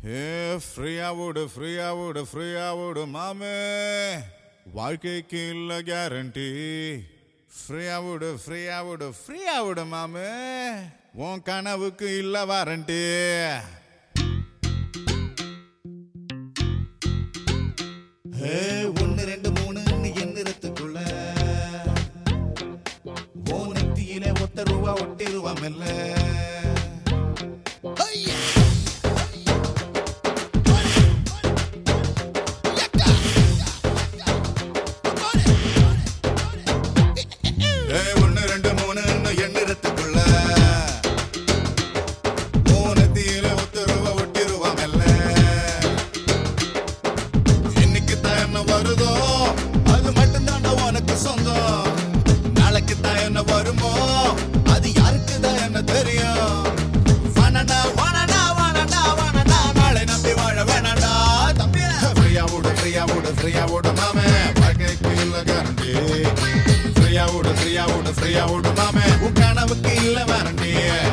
ஏ ஃப்ரீயா விடு ஃப்ரீயா விடு ஃப்ரீயா விடு மாமே வாழ்க்கைக்கு இல்ல கேரண்டி ஃப்ரீயா விடு ஃப்ரீயா விடு ஃப்ரீயா விடு மாமே உன் கனவுக்கு இல்ல வாரண்டி ஏ, ஒண்ணு ரெண்டு மூணு எண்ணிறத்துக்குள்ள ஓ நெத்தியிலே ஒத்த ரூபா ஒட்டிருவா மெல்ல ஏ, ஒண்ணு ரெண்டு மூணு எண்ணிறத்துக்குள்ள ஓ நெத்தியிலே ஒத்த ரூபா ஒட்டிருவா மெல்ல இன்னைக்கு தான் என்ன வருதோ அது மட்டும்தான் உனக்கு சொந்தம் நாளைக்கு தான் என்ன வருமோ அது யாருக்கு தான் என்ன தெரியும் வானடா வானடா வானடா வானடா நாளை நம்பி வாழ வேணாடா தம்பி ஃப்ரீயா விடு ஃப்ரீயா விடு ஃப்ரீயா விடு மாமே வாழ்க்கைக்கு இல்ல கேரண்டி ஃப்ரீயா விடு ஃப்ரீயா விடு ஃப்ரீயா விடு மாமே உன் கனவுக்கு இல்ல வாரண்டி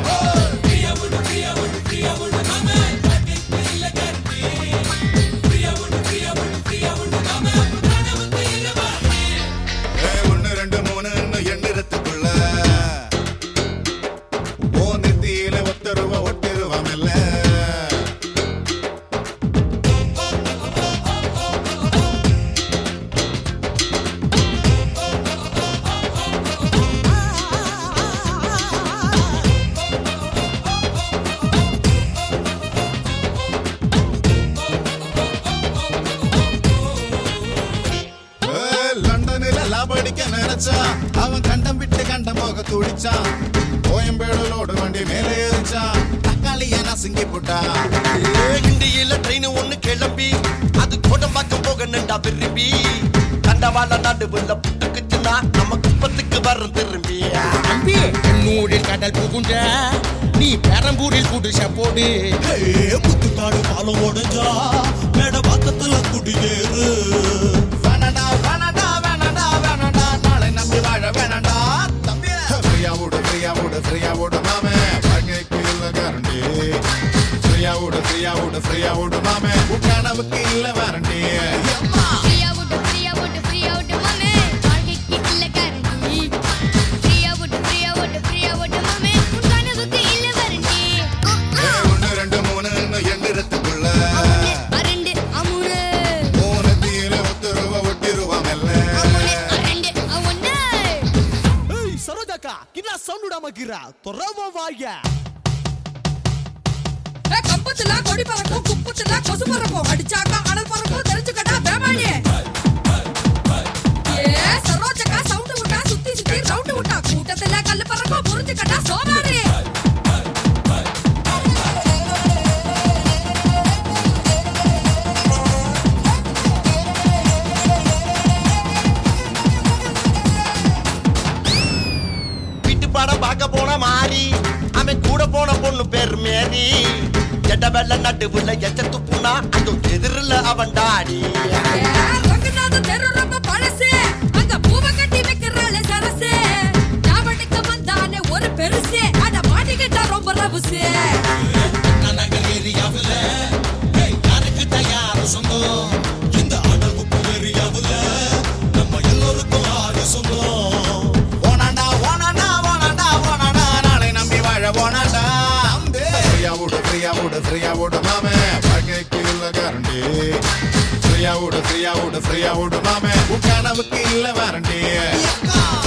ஏய், ஒண்ணு ரெண்டு மூணு எண்ணிறத்துக்குள்ள ஓ நெத்தியில ஒத்த ரூபா ஒட்டிருவா மெல்ல ஏய், லண்டனில லாபடிக்க நினைச்சான் அவன் கண்டம் விட்டு கண்டம் போக துடிச்சான் கோயம்பேடுலோடு வண்டி மேலே ஏறிச்சான் தக்காளிய நசுங்கி போட்டான் இந்தியில ட்ரெயின் ஒண்ணு கிளம்பி அது கோடம்பாக்கம் போக நின்றா விரும்பி தண்டவாள நடுவுல புட்டுக்குச்சுன்னா நம்ம குப்பத்துக்கு வர திரும்பி தம்பி கண்ணூரில் கடல் புகுன்ற நீ பெரம்பூரில் குடிசை போடு முத்துக்காடு பாலம் உடஞ்சா மேட பக்கத்துல குடியேறு வேணடா வேணடா வேணடா வேணடா நாளை நம்பி வாழ வேணடா தம்பி ஃப்ரீயா விடு ஃப்ரீயா விடு ஃப்ரீயா விடு மாமே வாழ்க்கைக்கு இல்ல கேரண்டி ஃப்ரீயா விடு ஃப்ரீயா விடு ஃப்ரீயா விடு மாமே உன் கனவுக்கு இல்ல வாரண்டி ஃப்ரீயா விட்டு ஃப்ரீயா விட்டு ஃப்ரீயா விட்டு மாமே வாழ்க்கைக்கு இல்ல கேரண்டி ஃப்ரீயா விட்டு ஃப்ரீயா விட்டு ஃப்ரீயா விட்டு மாமே உன் கனவுக்கு இல்ல வாரண்டி ஏய், ஒண்ணு ரெண்டு மூணு எண்ணிறத்துக்குள்ள அரண்டு அமுனு மூணத்தியில ஒத்து ரூபா ஒட்டிருவா மெல்ல அமுனு அரண்டு அவனு ஏய் சரோஜாக்கா கின்னா சவுண்ட் விடாம கிரா தொறாம வாயா ஏ, கம்பத்துல கொடி பறக்கும் குப்பத்துல கொசு பறக்கும் அடிச்சாக்கா அனல் பறக்கும் தெரிஞ்சுக்கடா வேமாளி ஏ சரோஜக்கா சவுண்ட் விட்டா சுத்தி சுத்தி ரவுண்ட் விட்டா கூட்டத்துல கல்லு பறக்கும் புரிஞ்சுக்கடா சோமாரி வீட்டு படம் பார்க்க போன மாறி அவன் கூட போன பொண்ணு பேர் மேரி எட்ட வெள்ள நடுவுல எச்ச துப்புனா அந்த எதிரில் அவன் டாடி ஏ, ரங்கநாத தெரு ரொம்ப பழசு அங்க பூவை கட்டி வைக்கிறாள் சரசு ஞாபகத்துக்கு வந்தானே ஒரு பெருசு அத மாட்டிக்கிட்டா ரொம்ப ரவுசு நகர் ஏரியாவுல ஏய் யாருக்கு தயார் சொந்தம் இந்த அடல் குப்பு ஏரியாவுல நம்ம எல்லோருக்கும் ஆறு சொந்தம் ஓனாண்டா ஓனாண்டா ஓனாண்டா ஓனாண்டா நாளை நம்பி வாழ ஓனாண்டா ஃப்ரீயா விடு ஃப்ரீயா விடு ஃப்ரீயா விடு மாமே வாழ்க்கைக்கு இல்ல கேரண்டி ஃப்ரீயா விடு ஃப்ரீயா விடு ஃப்ரீயா விடு மாமே உன் கனவுக்கு இல்ல வாரண்டி